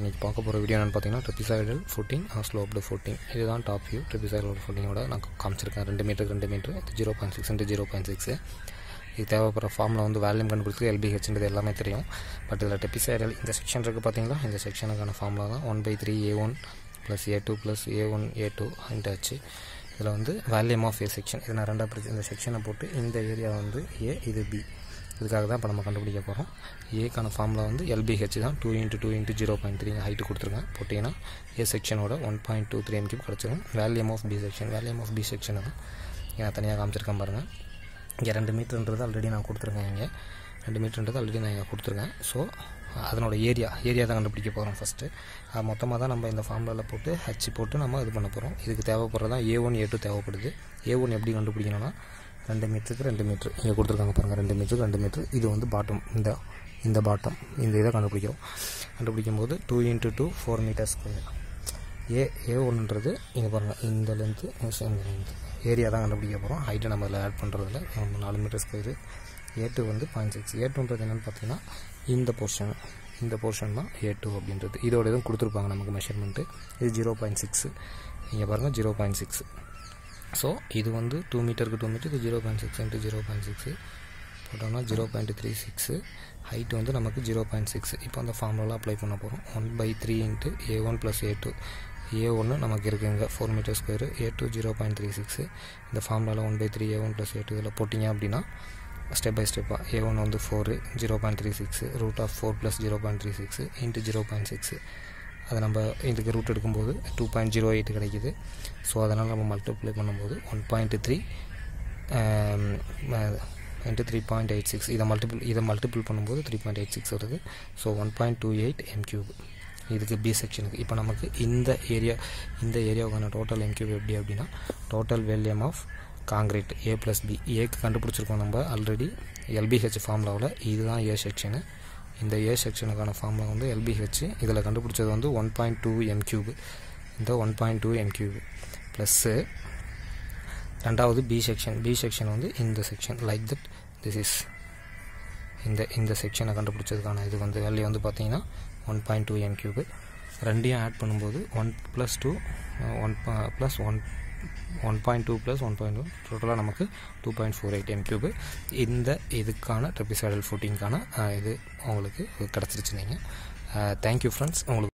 இன்றைக்கி பார்க்க போகிற வீடியோ என்னென்னு பார்த்தீங்கன்னா ட்ரிபிசைடல் ஃபுட்டிங் ஸ்லோப்டு ஃபுட்டிங் இதுதான் டாப் வியூ ட்ரிபிசைடல் ஃபுட்டிங்கோட நான் காமிச்சிருக்கேன் ரெண்டு மீட்டருக்கு ரெண்டு மீட்ரு இது zero point six into zero point six இது தேவைப்படுற ஃபார்மில் வந்து வேல்யூம் கண்டுபிடிச்சி எல்பிஹெச்ன்றது எல்லாமே தெரியும் பட் இதில் டெபிசைடல் இந்த செக்ஷன் இருக்குது பார்த்தீங்களா இந்த செக்ஷனுக்கான ஃபார்முலா தான் one by three A one plus A two plus A one A two into H இதில் வந்து வேல்யூம் ஆஃப் ஏ செக்ஷன் இது நான் ரெண்டாக பிரிச்சு இந்த செக்ஷனை போட்டு இந்த ஏரியா வந்து ஏ இது பி இதுக்காக தான் இப்போ நம்ம கண்டுபிடிக்க போகிறோம் ஏக்கான ஃபார்முலா வந்து எல்பிஹெச் தான் two into two into zero point three height கொடுத்துருக்கேன் போட்டிங்கன்னா ஏ செக்ஷனோட one point two three m cube கிடச்சிரும் volume of B section volume of B section தான் நான் தனியாக காமிச்சிருக்கேன் பாருங்கள் இங்கே ரெண்டு மீட்டர்ன்றது ஆல்ரெடி நான் கொடுத்துருக்கேன் இங்கே ரெண்டு மீட்டர்ன்றது ஆல்ரெடி நான் இங்கே கொடுத்துருக்கேன் ஸோ அதனோட ஏரியா ஏரியா தான் கண்டுபிடிக்க போகிறோம் ஃபஸ்ட்டு மொத்தமாக தான் நம்ம இந்த ஃபார்முலாவில் போட்டு ஹச்சு போட்டு நம்ம இது பண்ண போகிறோம் இதுக்கு தேவைப்படுறதான் ஏ ஒன் ஏ டூ தேவைப்படுது ஏ ஒன் எப்படி கண்டுபிடிக்கணும்னா ரெண்டு மீட்டருக்கு ரெண்டு மீட்ரு இங்கே கொடுத்துருக்காங்க பாருங்கள் ரெண்டு மீட்டருக்கு ரெண்டு மீட்ரு இது வந்து பாட்டம் இந்த இந்த பாட்டம் இந்த இதை கண்டுபிடிக்கிறோம் கண்டுபிடிக்கும் போது two into two four metre square A A ஒன்றுன்றது இங்கே பாருங்கள் இந்த லென்த்து இந்த லென்த்து ஏரியா தான் கண்டுபிடிக்க போகிறோம் ஹைட்டை நம்ம இதில் ஆட் பண்ணுறதுல நம்ம நாலு மீட்டர் ஸ்கொயரு ஏ டூ வந்து பாயிண்ட் சிக்ஸ் ஏ டூன்றது என்னென்னு பார்த்தீங்கன்னா இந்த போர்ஷன் இந்த போர்ஷன் தான் ஏ டூ அப்படின்றது இதோட இதுவும் கொடுத்துருப்பாங்க நமக்கு மெஷர்மெண்ட்டு இது ஜீரோ பாயிண்ட் சிக்ஸு இங்கே பாருங்கள் ஜீரோ பாயிண்ட் சிக்ஸ் ஸோ இது வந்து டூ மீட்டருக்கு டூ மீட்டர் இது zero point six into zero point six போட்டோம்னா zero point three six height வந்து நமக்கு ஜீரோ பாயிண்ட் சிக்ஸ் இப்போ அந்த ஃபார்முலாவில் அப்ளை பண்ண போகிறோம் one by three into A one plus A two A ஒன்று நமக்கு இருக்குங்க four metre square A two zero point three six இந்த ஃபார்முலாவில் one by three A one plus A two இதில் போட்டிங்க அப்படின்னா ஸ்டெப் பை ஸ்டெப்பாக ஏ ஒன் வந்து four zero point three six root of four plus zero point three six into zero point six அதை நம்ம இதுக்கு ரூட் எடுக்கும்போது டூ பாயிண்ட் ஜீரோ எயிட் கிடைக்கிது ஸோ அதனால் நம்ம மல்டிப்ளை பண்ணும்போது one point three into three point eight six இதை multiple இதை மல்டிபிள் பண்ணும்போது த்ரீ பாயிண்ட் எயிட் சிக்ஸ் வருது so one point two eight m cube இதுக்கு பி செக்ஷனுக்கு இப்போ நமக்கு இந்த ஏரியா இந்த ஏரியாவுக்கான டோட்டல் எம் கியூப் எப்படி அப்படின்னா total volume of concrete A plus B ஏக்கு கண்டுபிடிச்சிருக்கோம் நம்ம ஆல்ரெடி எல்பிஹெச் ஃபார்முலாவில் இதுதான் ஏ செக்ஷனு இந்த ஏ செக்ஷனுக்கான ஃபார்முலா வந்து எல்பிஹெச் இதில் கண்டுபிடிச்சது வந்து one point two m cube இந்த one point two m cube plus ரெண்டாவது பி செக்ஷன் பி செக்ஷன் வந்து இந்த section like that this is இந்த இந்த செக்ஷனை கண்டுபிடிச்சதுக்கான இது வந்து வேல்யூ வந்து பார்த்தீங்கன்னா one point two m cube ரெண்டையும் ஆட் பண்ணும்போது one plus two one plus one one point two plus one point two டோட்டலாக நமக்கு two point four eight m cube இந்த இதுக்கான ட்ரெபிசைடல் ஃபுட்டிங்கான இது உங்களுக்கு கிடச்சிருச்சு நீங்கள் தேங்க்யூ ஃப்ரெண்ட்ஸ் உங்களுக்கு